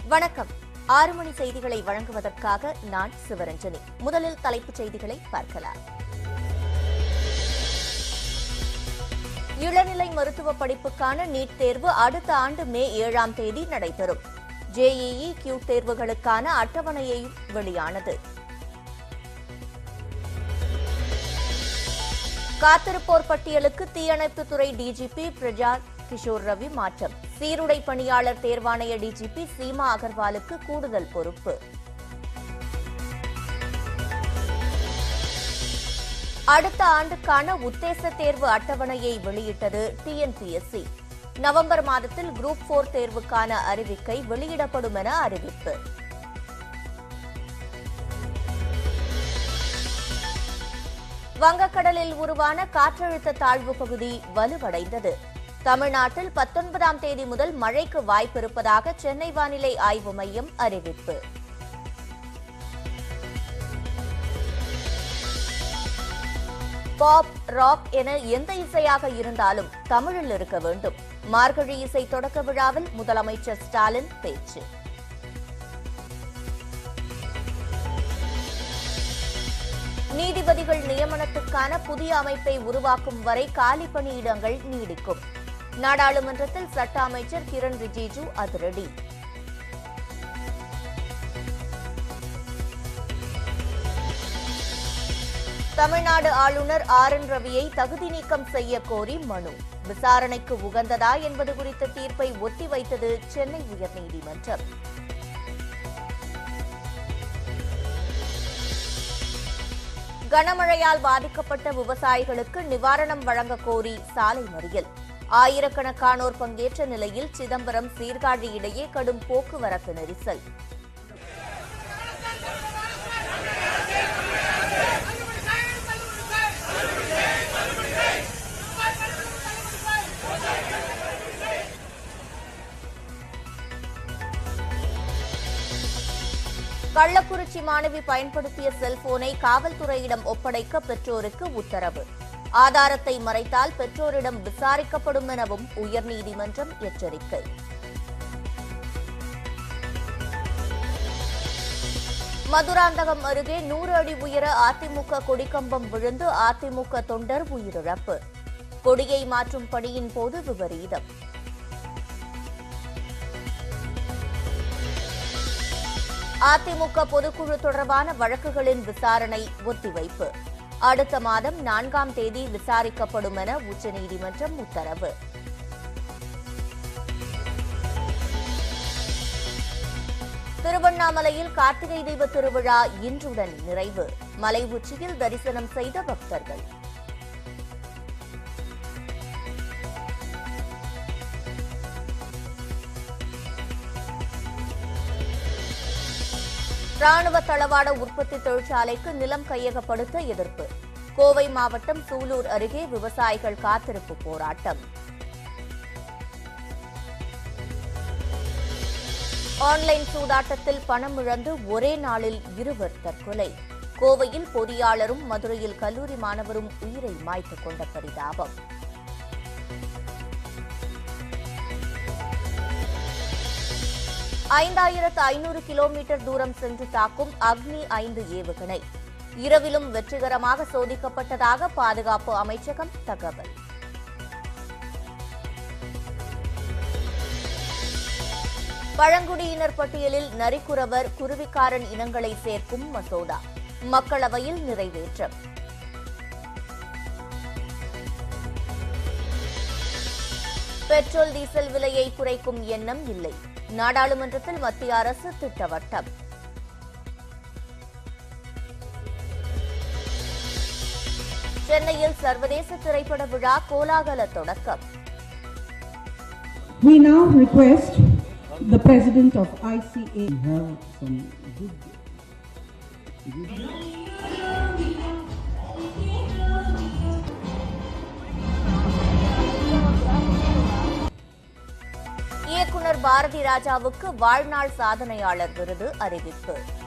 வணக்கம் ஆறு மணி செய்திகளை வழங்குவதற்காக நான் சிவரஞ்சனி முதலில் தலைப்புச் செய்திகளை பார்க்கலாம் இளநிலை மருத்துவ படிப்புக்கான நீட் தேர்வு அடுத்த ஆண்டு மே ஏழாம் தேதி நடைபெறும் ஜேஇஇ கியூ தேர்வுகளுக்கான அட்டவணையையும் வெளியானது காத்திருப்போர் பட்டியலுக்கு தீயணைப்புத்துறை டிஜிபி பிரஜா கிஷோர் ரவி மாற்றம் சீருடை பணியாளர் தேர்வாணைய டிஜிபி சீமா அகர்வாலுக்கு கூடுதல் பொறுப்பு அடுத்த ஆண்டுக்கான உத்தேச தேர்வு அட்டவணையை வெளியிட்டது டிஎன்பிஎஸ்சி நவம்பர் மாதத்தில் குரூப் போர் தேர்வுக்கான அறிவிக்கை வெளியிடப்படும் என அறிவிப்பு வங்கக்கடலில் உருவான காற்றழுத்த தாழ்வு பகுதி வலுவடைந்தது தமிழ்நாட்டில் பத்தொன்பதாம் தேதி முதல் மழைக்கு வாய்ப்பிருப்பதாக சென்னை வானிலை ஆய்வு மையம் அறிவிப்பு பாப் ராக் என எந்த இசையாக இருந்தாலும் தமிழில் இருக்க வேண்டும் மார்கழி இசை தொடக்க விழாவில் முதலமைச்சர் ஸ்டாலின் பேச்சு நீதிபதிகள் நியமனத்துக்கான புதிய அமைப்பை உருவாக்கும் வரை காலி பணியிடங்கள் நீடிக்கும் நாடாளுமன்றத்தில் சட்ட அமைச்சர் கிரண் ரிஜிஜு அதிரடி தமிழ்நாடு ஆளுநர் ஆர் என் ரவியை தகுதி நீக்கம் செய்ய கோரி மனு விசாரணைக்கு உகந்ததா என்பது குறித்த தீர்ப்பை ஒத்திவைத்தது சென்னை உயர்நீதிமன்றம் கனமழையால் பாதிக்கப்பட்ட விவசாயிகளுக்கு நிவாரணம் வழங்க கோரி சாலை மறியல் ஆயிரக்கணக்கானோர் பங்கேற்ற நிலையில் சிதம்பரம் சீர்காழி இடையே கடும் போக்குவரத்து நெரிசல் கள்ளக்குறிச்சி மாணவி பயன்படுத்திய செல்போனை காவல்துறையிடம் ஒப்படைக்க பெற்றோருக்கு உத்தரவு ஆதாரத்தை மறைத்தால் பெற்றோரிடம் விசாரிக்கப்படும் எனவும் உயர்நீதிமன்றம் எச்சரிக்கை மதுராந்தகம் அருகே நூறு அடி உயர அதிமுக கொடிக்கம்பம் விழுந்து அதிமுக தொண்டர் உயிரிழப்பு கொடியை மாற்றும் பணியின் போது விபரீதம் அதிமுக பொதுக்குழு தொடர்பான வழக்குகளின் விசாரணை ஒத்திவைப்பு அடுத்த மாதம் நான்காம் தேதி விசாரிக்கப்படும் என உச்சநீதிமன்றம் உத்தரவு திருவண்ணாமலையில் கார்த்திகை தீப திருவிழா இன்றுடன் நிறைவு மலை உச்சியில் தரிசனம் செய்த பக்தர்கள் ராணுவ தளவாட உற்பத்தி தொழிற்சாலைக்கு நிலம் கையகப்படுத்த எதிர்ப்பு கோவை மாவட்டம் சூலூர் அருகே விவசாயிகள் காத்திருப்பு போராட்டம் ஆன்லைன் சூதாட்டத்தில் பணம் இழந்து ஒரே நாளில் இருவர் தற்கொலை கோவையில் பொறியாளரும் மதுரையில் கல்லூரி மாணவரும் உயிரை மாய்த்துக் கொண்ட பரிதாபம் ஐந்தாயிரத்து ஐநூறு கிலோமீட்டர் தூரம் சென்று தாக்கும் அக்னி ஐந்து ஏவுகணை இரவிலும் வெற்றிகரமாக சோதிக்கப்பட்டதாக பாதுகாப்பு அமைச்சகம் தகவல் பழங்குடியினர் பட்டியலில் நரிக்குறவர் குருவிக்காரன் இனங்களை சேர்க்கும் மசோதா மக்களவையில் நிறைவேற்றம் பெட்ரோல் டீசல் விலையை குறைக்கும் எண்ணம் இல்லை நாடாளுமன்றத்தில் மத்திய அரசு திட்டவட்டம் சென்னையில் சர்வதேச திரைப்பட விழா கோலாகல தொடக்கம் We now request the president of ICA. We have some good, good இயக்குனர் பாரதி ராஜாவுக்கு வாழ்நாள் சாதனையாளர் விருது அறிவிப்பு